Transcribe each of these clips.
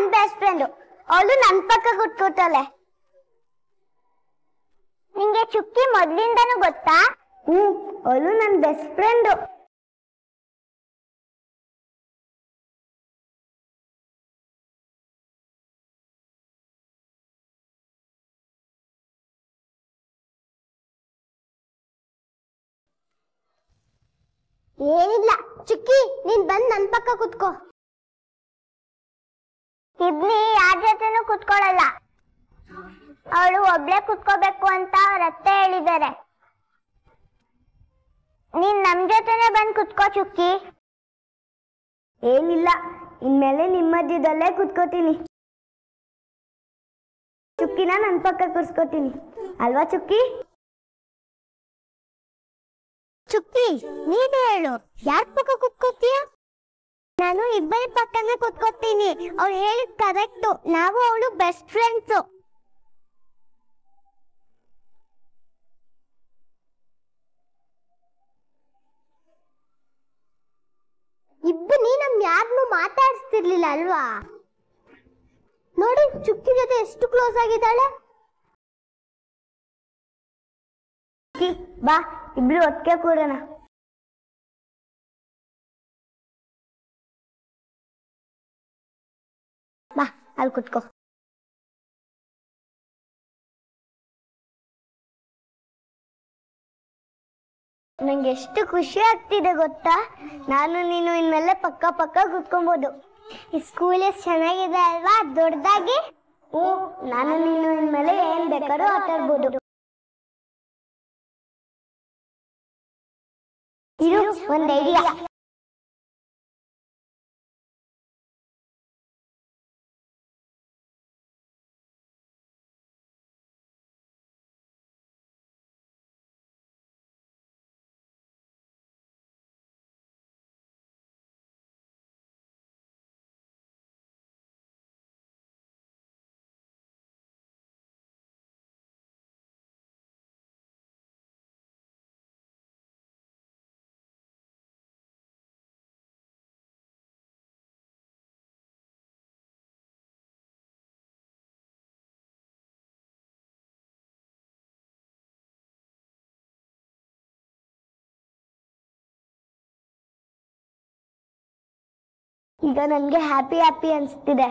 ನನ್ best friend ಅವಳು ನನ್ ಪಕ್ಕ ಕುತ್ಕೋತಾಳೆ ನಿಂಗೆ ಚುಕ್ಕಿ ಮೊದ್ಲಿಂದನೂ ಗೊತ್ತಾ ಹ್ಮ್ ಅವಳು ನನ್ ಬೆಸ್ಟ್ ಫ್ರೆಂಡ್ ಏನಿಲ್ಲ ಚುಕ್ಕಿ ನೀನ್ ಬಂದ್ ನನ್ ಪಕ್ಕ ಕುತ್ಕೋ ಇಬ್ಲಿ ಯಾರ ಜೊತೆನೂ ಕುತ್ಕೊಳ್ಳಲ್ಲ ಅವಳು ಒಬ್ಳೆ ಕುತ್ಕೋಬೇಕು ಅಂತ ಅವ್ರ ಅತ್ತೆ ಹೇಳಿದ್ದಾರೆ ನೀನ್ ನಮ್ ಜೊತೆನೆ ಬಂದ್ ಕುತ್ಕೋ ಚುಕ್ಕಿ ಏನಿಲ್ಲ ಇನ್ಮೇಲೆ ನಿಮ್ ಮಧ್ಯದಲ್ಲೇ ಕುತ್ಕೋತೀನಿ ಚುಕ್ಕಿನ ನನ್ ಪಕ್ಕ ಕೂರ್ಸ್ಕೋತೀನಿ ಅಲ್ವಾ ಚುಕ್ಕಿ ಚುಕ್ಕಿ ನೀನೇ ಹೇಳು ಯಾರ ಪಕ್ಕ ಕುತ್ಕೋತೀಯ ನಾನು ಇಬ್ಬರ ಪಕ್ಕನೇ ಕುತ್ಕೋತೀನಿ ಅವ್ರು ಹೇಳಿದ್ ಕರೆಕ್ಟು ನಾವು ಅವಳು ಬೆಸ್ಟ್ ಫ್ರೆಂಡ್ಸು ಇಬ್ಬನಿ ನಮ್ ಯಾರನ್ನು ಮಾತಾಡಿಸ್ತಿರ್ಲಿಲ್ಲ ಅಲ್ವಾ ನೋಡಿ ಚುಕ್ಕಿ ಜೊತೆ ಎಷ್ಟು ಕ್ಲೋಸ್ ಆಗಿದ್ದಾಳೆ ಬಾ ಇಬ್ರು ಒಟ್ಟಿಗೆ ಕೂರೋಣ ಬಾ ಅಲ್ಲಿ ಕುತ್ಕೋ ನಂಗೆ ಎಷ್ಟು ಖುಷಿ ಆಗ್ತಿದೆ ಗೊತ್ತಾ ನಾನು ನೀನು ಇನ್ಮೇಲೆ ಪಕ್ಕ ಪಕ್ಕ ಕುತ್ಕೊಬೋದು ಈ ಸ್ಕೂಲ್ ಎಷ್ಟು ಚೆನ್ನಾಗಿದೆ ಅಲ್ವಾ ದೊಡ್ಡದಾಗಿ ಹ್ಞೂ ನಾನು ನೀನು ಇನ್ಮೇಲೆ ಏನ್ ಬೇಕಾದ್ರೂ ಆಟಾಡ್ಬೋದು ಇದು ಒಂದ್ ಐಡಿಯಾ ಈಗ ನನ್ಗೆ ಹ್ಯಾಪಿ ಹ್ಯಾಪಿ ಅನ್ಸ್ತಿದೆ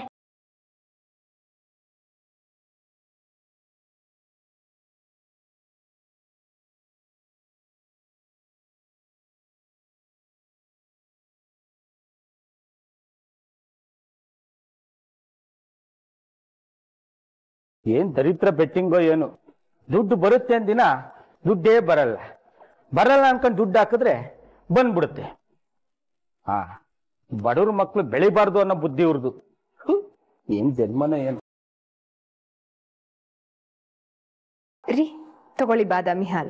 ಏನ್ ದರಿದ್ರ ಬೆಟ್ಟಿಂಗೋ ಏನು ದುಡ್ಡು ಬರುತ್ತೆ ಅಂದಿನ ದುಡ್ಡೇ ಬರಲ್ಲ ಬರಲ್ಲ ಅನ್ಕೊಂಡು ದುಡ್ಡು ಹಾಕಿದ್ರೆ ಬಂದ್ಬಿಡುತ್ತೆ ಹಾ ಬಡವ್ರ ಮಕ್ಳು ಬೆಳಿಬಾರ್ದು ಅನ್ನೋ ಬುದ್ಧಿ ಇವ್ರದು ಏನ್ ಜನ್ಮನ ಏನು ರೀ ತಗೊಳ್ಳಿ ಬಾದಾಮಿ ಹಾಲು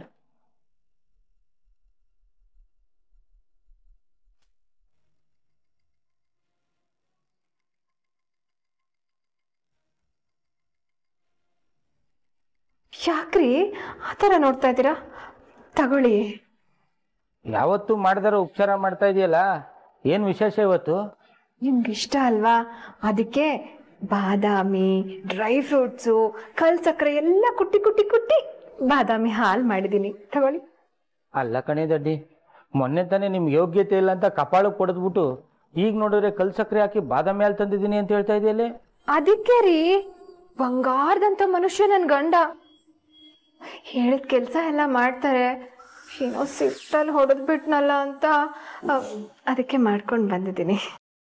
ಯಾಕ್ರಿ ಆ ಥರ ನೋಡ್ತಾ ಇದ್ದೀರಾ ತಗೊಳ್ಳಿ ಯಾವತ್ತು ಮಾಡಿದಾರ ಉಪಚಾರ ಮಾಡ್ತಾ ಇದೆಯಲ್ಲ ಏನ್ ವಿಶೇಷ ಇವತ್ತು ನಿಮ್ಗೆ ಇಷ್ಟ ಅಲ್ವಾ ಅದಕ್ಕೆ ಬಾದಾಮಿ ಡ್ರೈ ಫ್ರೂಟ್ಸು ಕಲ್ ಸಕ್ಕರೆ ಎಲ್ಲ ಕುಟ್ಟಿ ಕುಟ್ಟಿ ಕುಟ್ಟಿ ಬಾದಾಮಿ ಹಾಲು ಮಾಡಿದ್ದೀನಿ ತಗೊಳ್ಳಿ ಅಲ್ಲ ಕಣೆ ದಡ್ಡಿ ಮೊನ್ನೆ ತಾನೇ ನಿಮ್ಗೆ ಯೋಗ್ಯತೆ ಇಲ್ಲ ಅಂತ ಕಪಾಳಕ್ಕೆ ಕೊಡದ್ಬಿಟ್ಟು ಈಗ ನೋಡಿದ್ರೆ ಕಲ್ ಸಕ್ಕರೆ ಹಾಕಿ ಬಾದಾಮಿ ಹಾಲು ತಂದಿದ್ದೀನಿ ಅಂತ ಹೇಳ್ತಾ ಇದೆಯಲ್ಲೇ ಅದಕ್ಕೆ ರೀ ಬಂಗಾರದಂತ ಮನುಷ್ಯ ನನ್ ಗಂಡ ಹೇಳಿದ ಕೆಲಸ ಎಲ್ಲ ಮಾಡ್ತಾರೆ ಏನೋ ಸಿಟ್ಟಲ್ಲಿ ಹೊಡೆದ್ ಬಿಟ್ನಲ್ಲ ಅಂತ ಆ, ಅದಕ್ಕೆ ಮಾಡ್ಕೊಂಡು ಬಂದಿದ್ದೀನಿ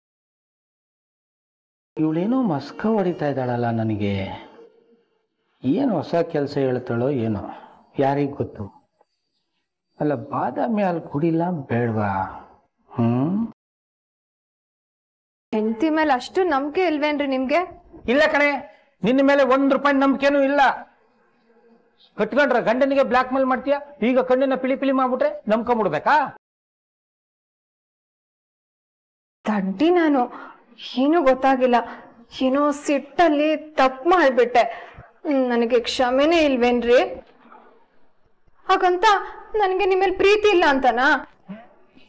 ಇವಳೇನೋ ಮಸ್ಕ ಹೊಡಿತಾ ಇದ್ದಾಳಲ್ಲ ನನಗೆ ಏನು ಹೊಸ ಕೆಲಸ ಹೇಳ್ತಾಳೋ ಏನೋ ಯಾರಿಗೆ ಗೊತ್ತು ಅಲ್ಲ ಬಾದಾಮಿ ಹಾಲು ಕುಡಿಲ್ಲ ಬೇಡವಾ ಹ್ಮ್ ಹೆಂಡತಿ ಮೇಲೆ ಅಷ್ಟು ನಂಬಿಕೆ ಇಲ್ವೇನ್ರಿ ನಿಮ್ಗೆ ಇಲ್ಲ ಕಣೆ ನಿನ್ನ ಮೇಲೆ ಒಂದ್ ರೂಪಾಯಿ ನಂಬಿಕೆನೂ ಇಲ್ಲ ಕಟ್ಕೊಂಡ್ರ ಗಂಡನಿಗೆ ಬ್ಲಾಕ್ ಮೇಲ್ ಮಾಡ್ತೀಯ ಈಗ ಕಣ್ಣಿನ ಪಿಳಿ ಪಿಳಿ ಮಾಡ್ಬಿಟ್ರೆ ನಂಬ್ಕೊಂಬಿಡ್ಬೇಕಾ ದಡ್ಡಿ ನಾನು ಏನೂ ಗೊತ್ತಾಗಿಲ್ಲ ಏನೋ ಸಿಟ್ಟಲ್ಲಿ ತಪ್ಪು ಮಾಡ್ಬಿಟ್ಟೆ ಹ್ಮ್, ನನಗೆ ಕ್ಷಮೆನೇ ಇಲ್ವೇನ್ರಿ ಹಾಗಂತ ನನಗೆ ನಿಮ್ಮಲ್ಲಿ ಪ್ರೀತಿ ಇಲ್ಲ ಅಂತನಾ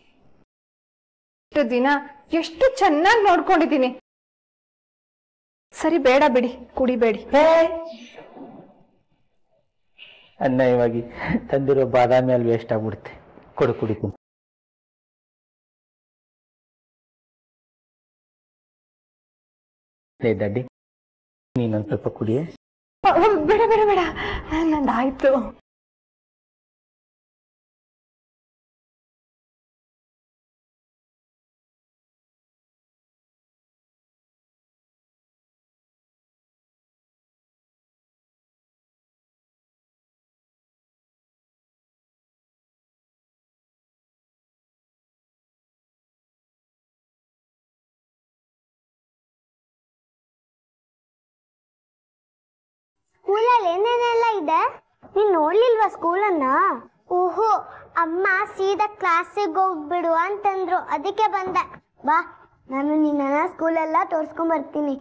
ಇಷ್ಟು ದಿನ ಎಷ್ಟು ಚೆನ್ನಾಗಿ ನೋಡ್ಕೊಂಡಿದ್ದೀನಿ ಸರಿ ಬೇಡ ಬಿಡಿ ಕುಡಿಬೇಡಿ ಅನ್ಯಾಯವಾಗಿ ತಂದಿರೋ ಬಾದಾಮಿ ಅಲ್ಲಿ ವೇಸ್ಟ್ ಆಗ್ಬಿಡುತ್ತೆ ಕೊಡು ಕುಡಿತೀನಿ ಲೇ ದಡ್ಡಿ ನೀನೊಂದು ಸ್ವಲ್ಪ ಕುಡಿಯೇ ಅ, ಅ, ಬೇಡ ಬೇಡ ಬೇಡ ನಂದಾಯ್ತು ಸ್ಕೂಲಲ್ಲಿ ಏನೇನೆಲ್ಲ ಇದೆ ನೀನ್ ನೋಡ್ಲಿಲ್ವಾ ಸ್ಕೂಲನ್ನ ಓಹೋ ಅಮ್ಮ ಸೀದಾ ಕ್ಲಾಸಿಗೆ ಹೋಗ್ಬಿಡು ಅಂತಂದ್ರು ಅದಕ್ಕೆ ಬಂದೆ ಬಾ ನಾನು ನಿನ್ನ ಸ್ಕೂಲೆಲ್ಲ ತೋರ್ಸ್ಕೊಂಡ್ ಬರ್ತೀನಿ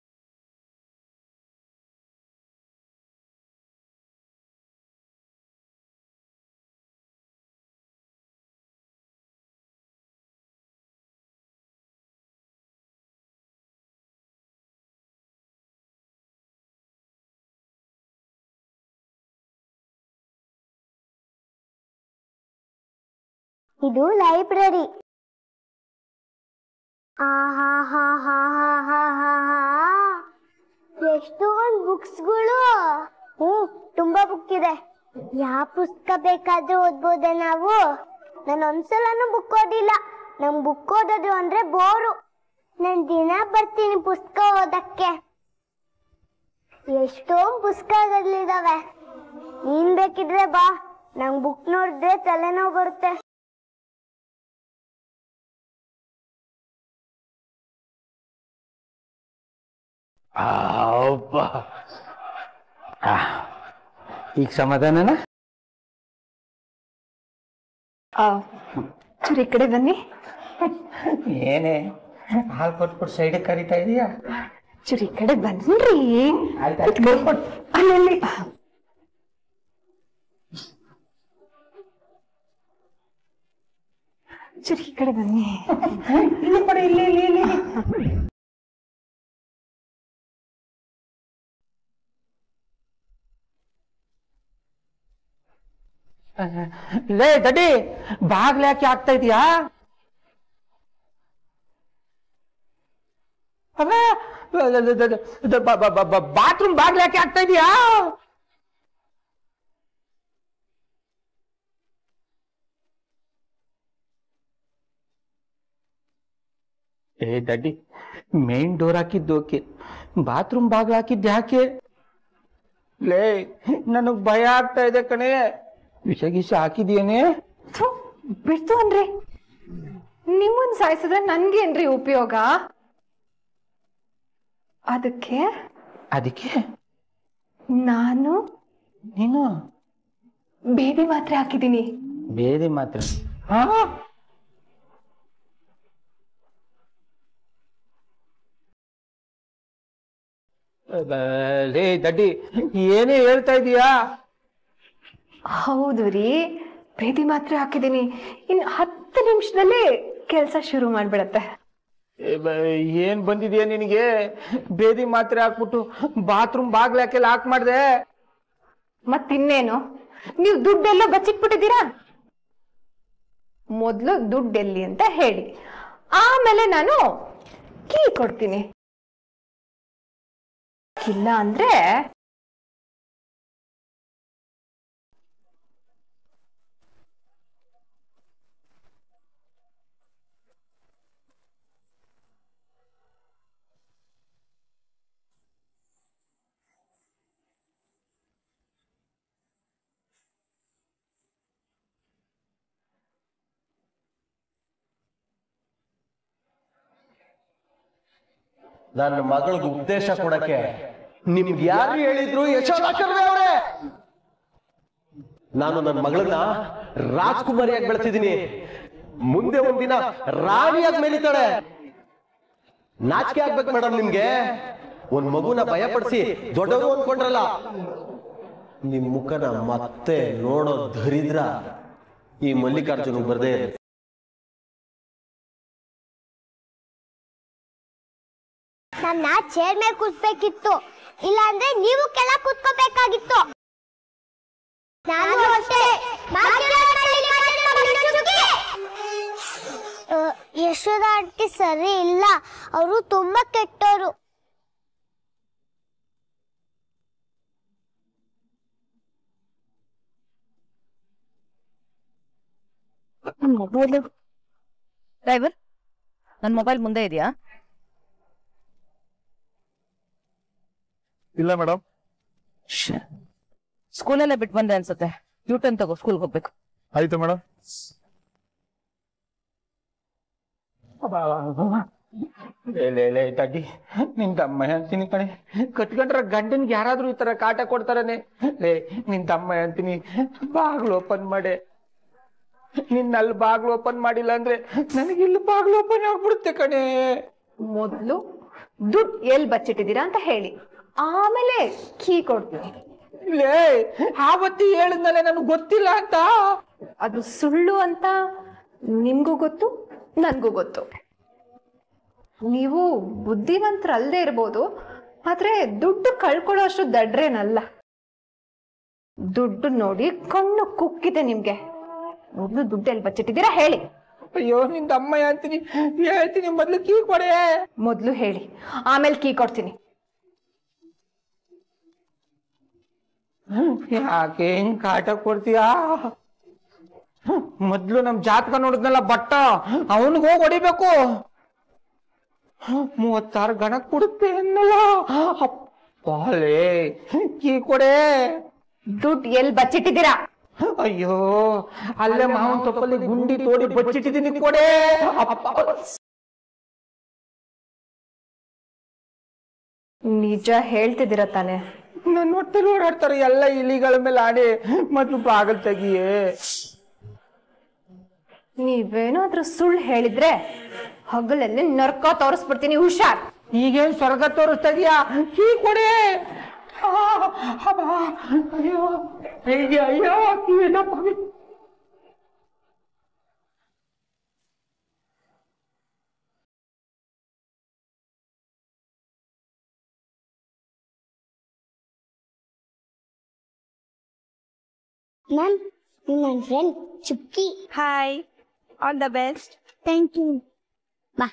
ಇದು ಲೈಬ್ರರಿ ಎಷ್ಟೊಂದು ಬುಕ್ಸ್ಗಳು ಹ್ಞೂ ತುಂಬಾ ಬುಕ್ ಇದೆ ಯಾವ ಪುಸ್ತಕ ಬೇಕಾದ್ರೂ ಓದ್ಬೋದೆ ನಾವು ನಾನು ಒಂದ್ಸಲನೂ ಬುಕ್ ಓದಿಲ್ಲ ನಂಗೆ ಬುಕ್ ಓದೋದು ಅಂದ್ರೆ ಬೋರು ನಾನು ದಿನ ಬರ್ತೀನಿ ಪುಸ್ತಕ ಓದಕ್ಕೆ ಎಷ್ಟೊಂದು ಪುಸ್ತಕಗಳಿದಾವೆ ನೀನ್ ಬೇಕಿದ್ರೆ ಬಾ ನಂಗೆ ಬುಕ್ ನೋಡಿದ್ರೆ ತಲೆನೋವು ಬರುತ್ತೆ ಅಬ್ಬ ಆ, ಈಗ ಸಮಾಧಾನನ ಆ, ಚೂರು ಈ ಕಡೆ ಬನ್ನಿ ಏನೇ ಹಾಲು ಕೊಟ್ಬಿಟ್ಟು ಸೈಡ್ ಕರಿತಾ ಇದೀಯಾ ಚೂರು ಈ ಕಡೆ ಬನ್ರಿ ಆಯ್ತು ಅಲ್ಲಲ್ಲಿ ಚೂರು ಈ ಕಡೆ ಬನ್ನಿ ಲೇ ದಡ್ಡಿ ಬಾಗ್ಲ ಯಾಕೆ ಆಗ್ತಾ ಇದೀಯಾ ಬಾತ್ರೂಮ್ ಬಾಗ್ಲ ಯಾಕೆ ಆಗ್ತಾ ಇದೀಯಾ ಏ ದಡ್ಡಿ ಮೇನ್ ಡೋರ್ ಹಾಕಿದ್ದು ಓಕೆ ಬಾತ್ರೂಮ್ ಬಾಗ್ಲ ಹಾಕಿದ್ದು ಯಾಕೆ ಲೇ ನನಗ್ ಭಯ ಆಗ್ತಾ ಇದೆ ಕಣೆ ವಿಷ ಗಿಷ ಹಾಕಿದ್ಯೇನೆ ಥು, ಬಿಡ್ತು ಅನ್ರಿ ನಿಮ್ಮನ್ ಸಾಯಿಸಿದ್ರೆ ನನ್ಗೇನ್ರಿ ಉಪಯೋಗ ಅದಕ್ಕೆ ಅದಕ್ಕೆ ನಾನು ನೀನು ಬೇಬಿ ಮಾತ್ರೆ ಹಾಕಿದ್ದೀನಿ ಬೇರೆ ಮಾತ್ರ ಹಾ ಲೇ ದಡ್ಡಿ ಏನೇ ಹೇಳ್ತಾ ಇದೀಯಾ ಹೌದು ರೀ ಬೇಬಿ ಮಾತ್ರೆ ಹಾಕಿದ್ದೀನಿ ಇನ್ ಹತ್ತು ನಿಮಿಷದಲ್ಲಿ ಕೆಲಸ ಶುರು ಮಾಡ್ಬಿಡತ್ತೆ ಏ ಬ- ಏನ್ ಬಂದಿದ್ಯಾ ನಿನಗೆ ಬೇದಿ ಮಾತ್ರೆ ಹಾಕ್ಬಿಟ್ಟು ಬಾತ್ರೂಮ್ ಬಾಗ್ಲ ಯಾಕೆ ಲಾಕ್ ಮಾಡ್ದೆ ಮತ್ತಿನ್ನೇನು ನೀವು ದುಡ್ಡೆಲ್ಲ ಬಚ್ಚಿಟ್ಬಿಟ್ಟಿದ್ದೀರಾ ಮೊದಲು ದುಡ್ಡೆಲ್ಲಿ ಅಂತ ಹೇಳಿ ಆಮೇಲೆ ನಾನು ಕೀ ಕೊಡ್ತೀನಿ ಇಲ್ಲ ಅಂದ್ರೆ ನನ್ನ ಮಗಳಿಗೆ ಉಪದೇಶ ಕೊಡಕ್ಕೆ ನಿಮ್ಗೆ ಯಾರು ಹೇಳಿದ್ರು ಯಶೋಧ ಕರ್ವೆ ಅವರೇ ನಾನು ನನ್ನ ಮಗಳನ್ನ ರಾಜ್ಕುಮಾರಿಯಾಗಿ ಬೆಳೆಸಿದೀನಿ ಮುಂದೆ ಒಂದಿನ ರಾಣಿಯಾಗಿ ಮೆಲಿತಾಳೆ ನಾಚಿಕೆ ಆಗ್ಬೇಕು ಮೇಡಮ್ ನಿಮ್ಗೆ ಒಂದ್ ಮಗುನ ಭಯಪಡಿಸಿ ದೊಡ್ಡವರು ಅನ್ಕೊಂಡ್ರಲ್ಲ ನಿಮ್ ಮುಖನ ಮತ್ತೆ ನೋಡೋ ದರಿದ್ರ ಈ ಮಲ್ಲಿಕಾರ್ಜುನ್ ಬರ್ದೇ ಇರಲಿ ನನ್ನ ನನ್ನ ಚೇರ್ ಮೇಲೆ ಕೂರ್ಸ್ಬೇಕಿತ್ತು ಇಲ್ಲಾಂದ್ರೆ ನೀವು ಕೆಳ ಕೂತ್ಕೋಬೇಕಾಗಿತ್ತು ನಾನು ಅಷ್ಟೇ ಆ, ಯಶೋಧ ಆಂಟಿ ಸರಿ ಇಲ್ಲ ಅವರು ತುಂಬಾ ಕೆಟ್ಟವರು ಡ್ರೈವರ್ ನನ್ನ ಮೊಬೈಲ್ ಮುಂದೆ ಇದೆಯಾ ಇಲ್ಲ ಮೇಡಮ್ ಸ್ಕೂಲಲ್ಲೇ ಬಿಟ್ಟು ಬಂದೆ ಅನ್ಸುತ್ತೆ ಯೂಟರ್ನ್ ತಗೋ ಸ್ಕೂಲ್ಗೆ ಹೋಗ್ಬೇಕು ಆಯ್ತು ಮೇಡಮ್ ಲೇ ಲೇ ಲೇ ತಡ್ಡಿ ನಿನ್ ತಮ್ಮ ಅಂತೀನಿ ಕಣೆ ಕಟ್ಕೊಂಡ್ರ ಗಂಡನ್ಗೆ ಯಾರಾದ್ರೂ ಈ ತರ ಕಾಟ ಕೊಡ್ತಾರನೆ ಲೇ ನಿನ್ ತಮ್ಮ ಅಂತೀನಿ ಬಾಗ್ಲು ಓಪನ್ ಮಾಡೆ ನಿನ್ ಅಲ್ಲಿ ಬಾಗ್ಲು ಓಪನ್ ಮಾಡಿಲ್ಲ ಅಂದ್ರೆ ನನಗೆ ಇಲ್ಲಿ ಬಾಗ್ಲು ಓಪನ್ ಆಗ್ಬಿಡುತ್ತೆ ಕಣೆ ಮೊದಲು ದುಡ್ಡು ಎಲ್ಲಿ ಬಚ್ಚಿಟ್ಟಿದ್ದೀರಾ ಅಂತ ಹೇಳಿ ಆಮೇಲೆ ಕೀ ಕೊಡ್ತೀನಿ ಲೇ ಆವತ್ತಿ ಹೇಳಿದ್ನಲೆ ನನಗೆ ಗೊತ್ತಿಲ್ಲ ಅಂತ ಅದು ಸುಳ್ಳು ಅಂತ ನಿಮ್ಗೂ ಗೊತ್ತು ನನ್ಗೂ ಗೊತ್ತು ನೀವು ಬುದ್ಧಿವಂತರಲ್ಲದೆ ಇರ್ಬೋದು ಆದ್ರೆ ದುಡ್ಡು ಕಳ್ಕೊಳ್ಳೋ ಅಷ್ಟು ದಡ್ರೇನಲ್ಲ ದುಡ್ಡು ನೋಡಿ ಕಣ್ಣು ಕುಕ್ಕಿದೆ ನಿಮ್ಗೆ ಮೊದಲು ದುಡ್ಡು ಎಲ್ಲಿ ಬಚ್ಚಿಟ್ಟಿದ್ದೀರಾ ಹೇಳಿ ಅಯ್ಯೋ ನಿನ್ ತಮ್ಮ ಅಂತೀನಿ ಹೇಳ್ತೀನಿ ಮೊದ್ಲು ಕೀ ಕೊಡೆ ಮೊದಲು ಹೇಳಿ ಆಮೇಲೆ ಕೀ ಕೊಡ್ತೀನಿ ಯಾಕೆ ಹಿಂಗ್ ಕಾಟ ಕೊಡ್ತೀಯಾ ಮೊದ್ಲು ನಮ್ ಜಾತಕ ನೋಡಿದ್ನಲ್ಲ ಬಟ್ಟ ಅವನಿಗೆ ಹೋಗಿ ಹೊಡಿಬೇಕು ಮೂವತ್ತಾರು ಗಣ ಕೊಡುತ್ತೆ ಅನ್ನಲ್ಲ ಅಪ್ಪಾಲೇ ಕೀ ಕೊಡೆ ದುಡ್ಡು ಎಲ್ಲಿ ಬಚ್ಚಿಟ್ಟಿದ್ದೀರಾ ಅಯ್ಯೋ ಅಲ್ಲೇ ಮಾವನ್ ತೊಪ್ಪಲ್ಲಿ ಗುಂಡಿ ತೋಡಿ ಬಚ್ಚಿಟ್ಟಿದ್ದೀನಿ ಕೊಡೆ ಅಪ್ಪ ನಿಜ ಹೇಳ್ತಿದ್ದೀರ ತಾನೆ ನನ್ನ ಹೊಟ್ಟೆಲಿ ಓಡಾಡ್ತಾರೆ ಎಲ್ಲ ಇಲಿಗಳ ಮೇಲೆ ಆಡಿ ಮೊದ್ಲು ಬಾಗಲ್ ತೆಗಿಯೇ ನೀವೇನಾದ್ರೂ ಸುಳ್ಳು ಹೇಳಿದ್ರೆ ಹಗಲಲ್ಲಿ ನರ್ಕ ತೋರಿಸ್ಬಿಡ್ತೀನಿ ಹುಷಾರ್ ಈಗೇನ್ ಸ್ವರ್ಗ ತೋರಿಸ್ತಾ ಇದೀಯಾ ಕೀ ಕೊಡೆ ಆ, ಅಬ್ಬಾ, ಅಯ್ಯೋ ಅಯ್ಯೋ ಅಯ್ಯೋ ಕಿವಿನಪ್ಪ. ಮ್ಯಾಮ್ ನನ್ನ friend Chukki hi all the best thank you ಬಾ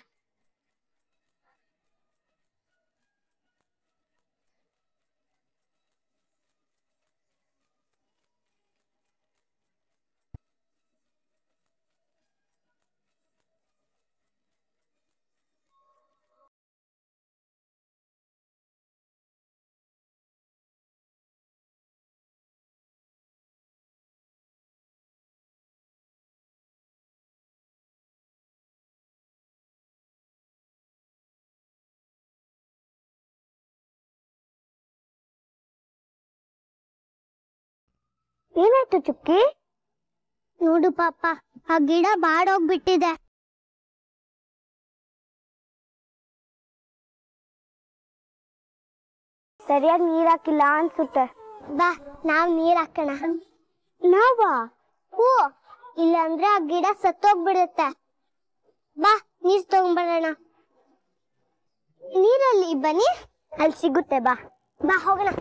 ಏನಾಯ್ತು ಚುಕ್ಕಿ ನೋಡು ಪಾಪ ಆ ಗಿಡ ಬಾಡೋಗ್ಬಿಟ್ಟಿದೆ ಸರಿಯಾಗಿ ನೀರ್ ಹಾಕಿಲ್ಲ ಅನ್ಸುತ್ತೆ ಬಾ ನಾವ್ ನೀರ್ ಹಾಕೋಣ ನಾವಾ ಹೂ ಇಲ್ಲಾಂದ್ರೆ ಆ ಗಿಡ ಸತ್ತೋಗ್ಬಿಡುತ್ತೆ ಬಾ ನೀರ್ ತಗೊಂಡ್ಬರೋಣ ನೀರಲ್ಲಿ ಬನ್ನಿ ಅಲ್ಲಿ ಸಿಗುತ್ತೆ ಬಾ ಬಾ ಹೋಗೋಣ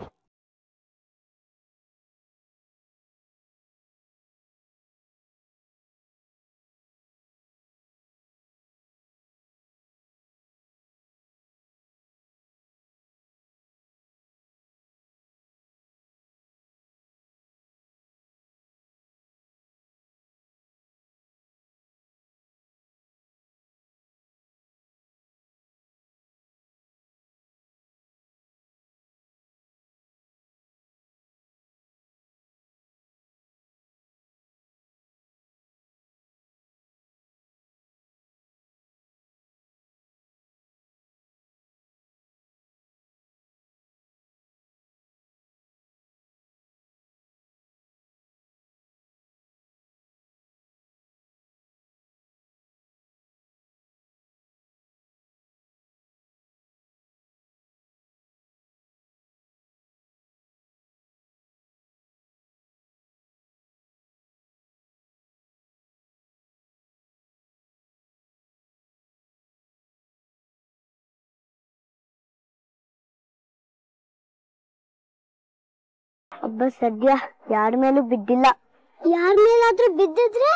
ಒಬ್ಬ ಸದ್ಯ ಯಾರ ಮೇಲೂ ಬಿದ್ದಿಲ್ಲ ಯಾರ ಮೇಲಾದ್ರೂ ಬಿದ್ದಿದ್ರೆ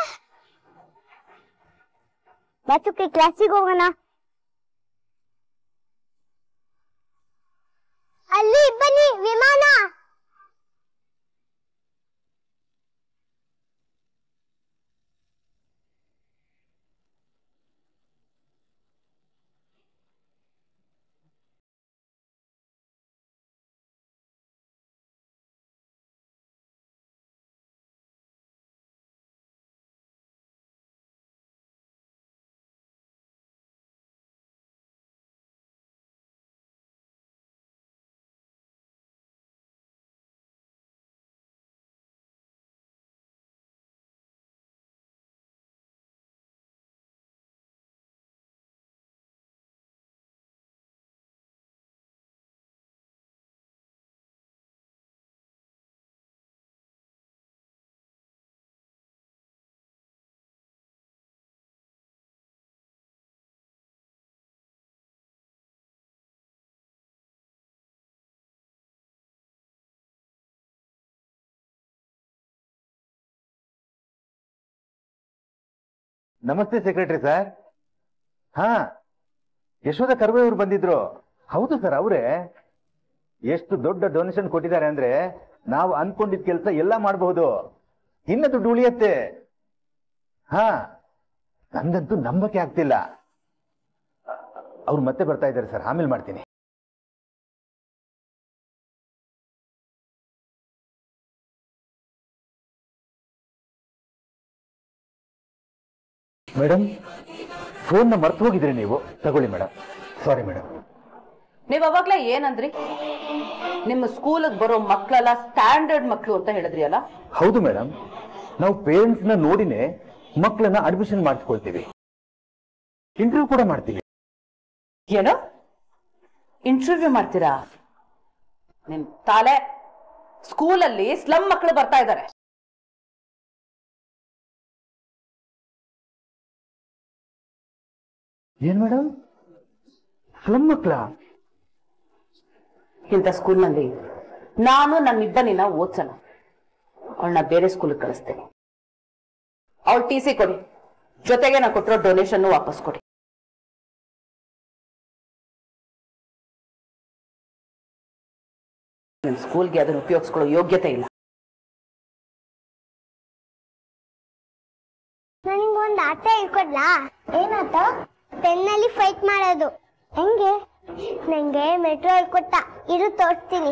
ಬಚ್ಚುಕ್ಕೆ ಕ್ಲಾಸಿಗೆ ಹೋಗೋಣ ಅಲ್ಲಿ ಬನ್ನಿ ವಿಮಾನ ನಮಸ್ತೆ ಸೆಕ್ರೆಟರಿ ಸರ್ ಹಾ ಯಶೋಧ ಕರ್ವೆ ಅವರು ಬಂದಿದ್ರು ಹೌದು ಸರ್ ಅವರೇ ಎಷ್ಟು ದೊಡ್ಡ ಡೊನೇಷನ್ ಕೊಟ್ಟಿದ್ದಾರೆ ಅಂದ್ರೆ ನಾವು ಅನ್ಕೊಂಡಿದ್ ಕೆಲಸ ಎಲ್ಲ ಮಾಡಬಹುದು ಇನ್ನ ದುಡ್ಡು ಉಳಿಯತ್ತೆ ಹಾ ನಂಗಂತೂ ನಂಬಕ್ಕೆ ಆಗ್ತಿಲ್ಲ ಅವ್ರು ಮತ್ತೆ ಬರ್ತಾ ಇದ್ದಾರೆ ಸರ್ ಆಮೇಲೆ ಮಾಡ್ತೀನಿ ಮೇಡಮ್ ಫೋನ್ನ ಮರ್ತು ಹೋಗಿದ್ರಿ ನೀವು ತಗೊಳ್ಳಿ ಮೇಡಮ್ ಸಾರಿ ಮೇಡಮ್ ನೀವ್ ಅವಾಗ್ಲೇ ಏನಂದ್ರಿ ನಿಮ್ಮ ಸ್ಕೂಲಿಗೆ ಬರೋ ಮಕ್ಕಳೆಲ್ಲ ಸ್ಟ್ಯಾಂಡರ್ಡ್ ಮಕ್ಕಳು ಅಂತ ಹೇಳಿದ್ರಿ ಅಲ್ಲ ಹೌದು ಮೇಡಮ್ ನಾವು ಪೇರೆಂಟ್ಸ್ ನ ನೋಡಿನೇ ಮಕ್ಕಳನ್ನ ಅಡ್ಮಿಷನ್ ಮಾಡಿಸ್ಕೊಳ್ತೀವಿ ಇಂಟರ್ವ್ಯೂ ಕೂಡ ಮಾಡ್ತೀವಿ ಏನು ಇಂಟರ್ವ್ಯೂ ಮಾಡ್ತೀರಾ ನಿಮ್ ತಾಲೆ ಸ್ಕೂಲಲ್ಲಿ ಸ್ಲಮ್ ಮಕ್ಕಳು ಬರ್ತಾ ಇದ್ದಾರೆ ಏನ್ ಮೇಡಮ್ ಸ್ಲಮ್ ಮಕ್ಕಳ ಇಂಥ ಸ್ಕೂಲ್ನಲ್ಲಿ ನಾನು ನನ್ನ ಇಬ್ಬನಿನ ಓದ್ಸಲ್ಲ ಅವಳನ್ನ ಬೇರೆ ಸ್ಕೂಲ್ಗೆ ಕಳಿಸ್ತೇನೆ ಅವಳು ಟಿ ಸಿ ಕೊಡಿ ಜೊತೆಗೆ ನಾ ಕೊಟ್ಟಿರೋ ಡೊನೇಷನ್ ವಾಪಸ್ ಕೊಡಿ ನಿಮ್ಮ ಸ್ಕೂಲ್ಗೆ ಅದನ್ನು ಉಪಯೋಗಿಸ್ಕೊಳ್ಳೋ ಯೋಗ್ಯತೆ ಇಲ್ಲ ನನಗೊಂದು ಆಟ ಹೇಳ್ಕೊಡ್ಲಾ ಏನಾಟ ಪೆನ್ನಲ್ಲಿ ಫೈಟ್ ಮಾಡೋದು ಹೆಂಗೆ ನಂಗೆ ಮೆಟ್ರೋ ಹೇಳ್ಕೊಟ್ಟ ಇರು ತೋರಿಸ್ತೀನಿ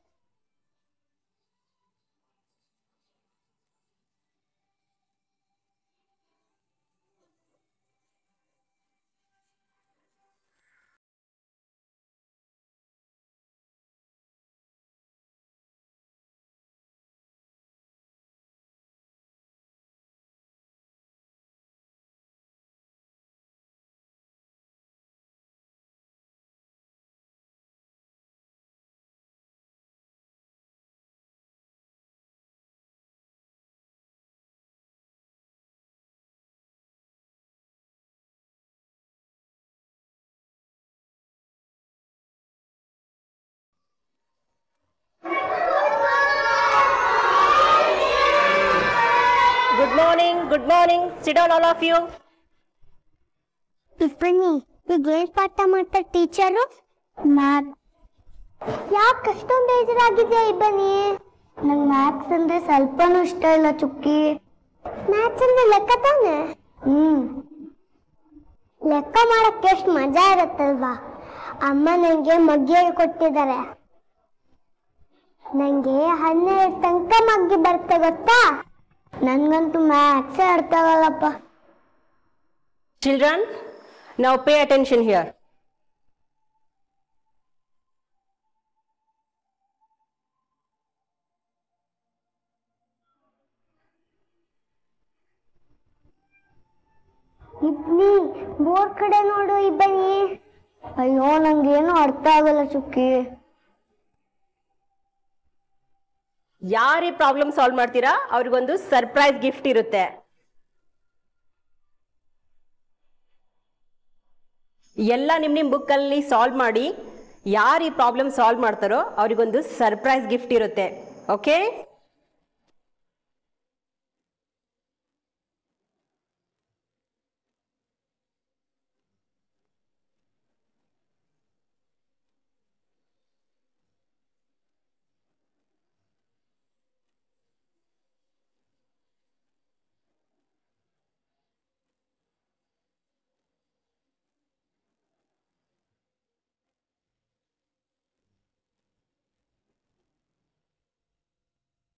good morning good morning sit down all of you ಬನ್ನಿ ಈಗ ಏನ್ ಪಾಠ ಮಾಡ್ತಾರೆ ಟೀಚರು ಮ್ಯಾಥ್ ಯಾಕೆ ಅಷ್ಟೊಂದು ಬೇಜಾರಾಗಿದೆಯಾ ಇಬ್ಬನಿ ನಂಗೆ ಮ್ಯಾಥ್ಸ್ ಅಂದ್ರೆ ಸ್ವಲ್ಪನೂ ಇಷ್ಟ ಇಲ್ಲ ಚುಕ್ಕಿ ಮ್ಯಾಥ್ಸ್ ಅಂದ್ರೆ ಲೆಕ್ಕ ತಾನೆ ಹ್ಮ್ ಲೆಕ್ಕ ಮಾಡಕ್ಕೆ ಎಷ್ಟು ಮಜಾ ಇರುತ್ತಲ್ವಾ ಅಮ್ಮ ನಂಗೆ ಮಗ್ಗಿ ಕೊಟ್ಟಿದ್ದಾರೆ ನಂಗೆ ಹನ್ನೆರಡು ತನಕ ಮಗ್ಗಿ ಬರುತ್ತೆ ಗೊತ್ತಾ ನನ್ಗಂತೂ ಮ್ಯಾಥ್ಸೇ ಅರ್ಥ ಆಗಲ್ಲಪ್ಪ ಚಿಲ್ಡ್ರನ್ ನಾವು pay attention here Ibbani board ಕಡೆ ನೋಡು ಇಬ್ಬನಿ ಅಯ್ಯೋ ನಂಗೇನು ಅರ್ಥ ಆಗಲ್ಲ ಚುಕ್ಕಿ ಯಾರು ಈ ಪ್ರಾಬ್ಲಮ್ ಸಾಲ್ವ್ ಮಾಡ್ತೀರಾ ಅವ್ರಿಗೊಂದು ಸರ್ಪ್ರೈಸ್ ಗಿಫ್ಟ್ ಇರುತ್ತೆ ಎಲ್ಲ ನಿಮ್ ನಿಮ್ book ಅಲ್ಲಿ ಸಾಲ್ವ್ ಮಾಡಿ ಯಾರು ಈ ಪ್ರಾಬ್ಲಮ್ ಸಾಲ್ವ್ ಮಾಡ್ತಾರೋ ಅವ್ರಿಗೊಂದು ಸರ್ಪ್ರೈಸ್ ಗಿಫ್ಟ್ ಇರುತ್ತೆ ಓಕೆ